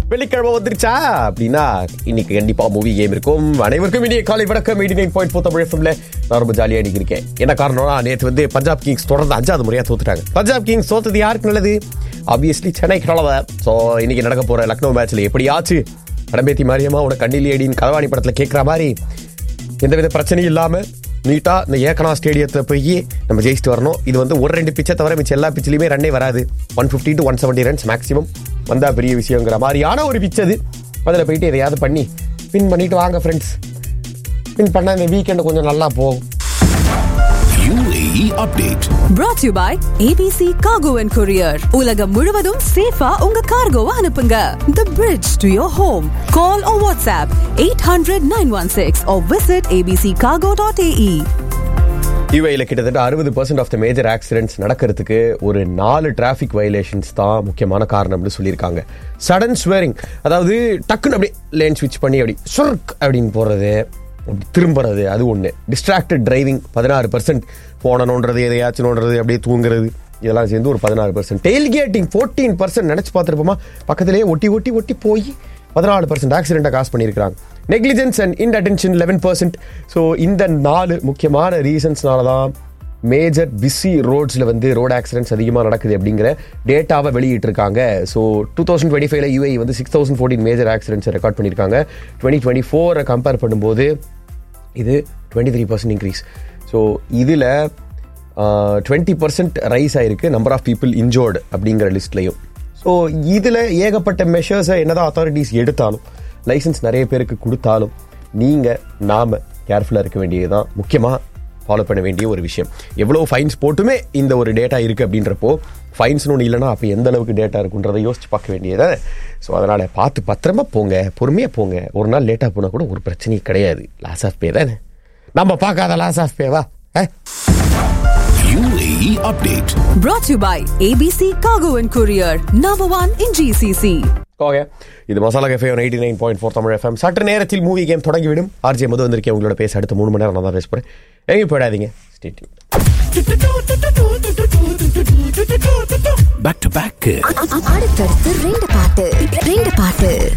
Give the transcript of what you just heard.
வெள்ளிக்கிழமை வந்துருச்சா அப்படின்னா இன்னைக்கு கண்டிப்பா மூவி கேம் இருக்கும் அனைவருக்கும் இனிய காலை வணக்கம் eighty nine point four Tamil எஃப்எம்ல நான் ரொம்ப ஜாலியா அன்னைக்கு இருக்கேன் என்ன காரணம்னா நேற்று வந்து பஞ்சாப் கிங்ஸ் தொடர்ந்து அஞ்சாவது முறையா தோத்துட்டாங்க பஞ்சாப் கிங்ஸ் தோத்தது யாருக்கு நல்லது ஆப்வியஸ்லி சென்னை கிழவ ஸோ இன்னைக்கு நடக்க போற லக்னோ மேட்ச்ல எப்படி ஆச்சு படம்பேத்தி மாரியம்மா உன கண்ணில் ஏடின்னு கதவாணி படத்துல கேட்குற மாதிரி எந்தவித பிரச்சனையும் இல்லாம நீட்டா இந்த ஏக்கனா ஸ்டேடியத்தை போய் நம்ம ஜெயிச்சுட்டு வரணும் இது வந்து ஒரு ரெண்டு பிச்சை தவிர மிச்சம் எல்லா பிச்சிலையுமே ரன்னே வராது one fifty to one seventy runs maximum வந்தா பெரிய விஷயங்கிற மாதிரியான ஒரு பிச் அது அதில் போயிட்டு எதையாவது பண்ணி வின் பண்ணிட்டு வாங்க ஃப்ரெண்ட்ஸ் வின் பண்ணால் இந்த வீக்கெண்டு கொஞ்சம் நல்லா போகும் UAE update. brought to you by ABC Cargo and Courier. உலகம் முழுவதும் சேஃபா உங்க கார்கோவை அனுப்புங்க. The bridge to your home. Call or WhatsApp 800-916 or visit abccargo.ae. யூஏயில் கிட்டத்தட்ட அறுபது percent of the major accidents நடக்கிறதுக்கு ஒரு நாலு டிராஃபிக் வயலேஷன்ஸ் தான் முக்கியமான காரணம்னு சொல்லியிருக்காங்க சடன் ஸ்வேரிங் அதாவது டக்குன்னு அப்படியே லேன் ஸ்விட்ச் பண்ணி அப்படி சுர்க் அப்படின்னு போகிறது அப்படி திரும்புறது அது ஒன்று டிஸ்ட்ராக்டட் டிரைவிங் பதினாறு பர்சன்ட் போனணுன்றது எதையாச்சும் நோண்டுறது அப்படியே தூங்குறது இதெல்லாம் சேர்ந்து ஒரு பதினாறு percent tailgating fourteen percent நினச்சி பார்த்துருப்போமா பக்கத்திலேயே ஒட்டி ஒட்டி ஒட்டி போய் பதினாலு பர்சன்ட் ஆக்சிடென்ட்டை காசு பண்ணியிருக்காங்க negligence and inattention eleven percent so இந்த நாலு முக்கியமான ரீசன்ஸ்னால தான் மேஜர் பிஸி ரோட்ஸில் வந்து ரோட் ஆக்சிடென்ட்ஸ் அதிகமாக நடக்குது அப்படிங்கிற டேட்டாவை வெளியிட்டிருக்காங்க ஸோ டூ தௌசண்ட் டுவெண்ட்டி ஃபைவ்ல யூஐ வந்து சிக்ஸ் தௌசண்ட் ஃபோர்டீன் மேஜர் ஆக்சிடென்ட்ஸை ரெக்கார்ட் பண்ணியிருக்காங்க டுவெண்ட்டி டுவெண்ட்டி ஃபோரை கம்பேர் பண்ணும்போது இது twenty three percent increase so இதில் டுவெண்ட்டி பர்சன்ட் ரைஸ் ஆயிருக்கு நம்பர் ஆஃப் பீப்புள் இன்ஜோர்டு அப்படிங்கிற லிஸ்ட்லையும் ஸோ இதில் ஏகப்பட்ட மெஷர்ஸை என்னதான் அத்தாரிட்டிஸ் எடுத்தாலும் லைசன்ஸ் நிறைய பேருக்கு கொடுத்தாலும் நீங்கள் நாம் கேர்ஃபுல்லாக இருக்க வேண்டியதுதான் முக்கியமாக ஃபாலோ பண்ண வேண்டிய ஒரு விஷயம் எவ்வளோ ஃபைன்ஸ் போட்டுமே இந்த ஒரு டேட்டா இருக்குது அப்படின்றப்போ ஃபைன்ஸ்னு ஒன்று இல்லைனா அப்போ எந்த அளவுக்கு டேட்டா இருக்குன்றதை யோசிச்சு பார்க்க வேண்டியது ஸோ அதனால் பார்த்து பத்திரமா போங்க பொறுமையாக போங்க ஒரு நாள் லேட்டாக போனால் கூட ஒரு பிரச்சனையும் கிடையாது லாஸ் ஆஃப் பே தானே நம்ம பார்க்காத லாஸ் ஆஃப் பேவா ஆ UAE update. Brought to you by ABC Cargo and Courier. Number one in GCC. Okay இது masala cafe eighty nine point four Tamil FM சற்று நேரத்தில் மூவி கேம் தொடங்கிவிடும் ஆர்ஜே மது வந்திருக்கேன் உங்களோட பேச அடுத்த மூணு மணி நேரம் நான் தான் பேச போகிறேன் எங்கேயும் போயிடாதீங்க ஸ்டேட் Back to back. அடுத்தடுத்து ரெண்டு பாட்டு ரெண்டு பாட்டு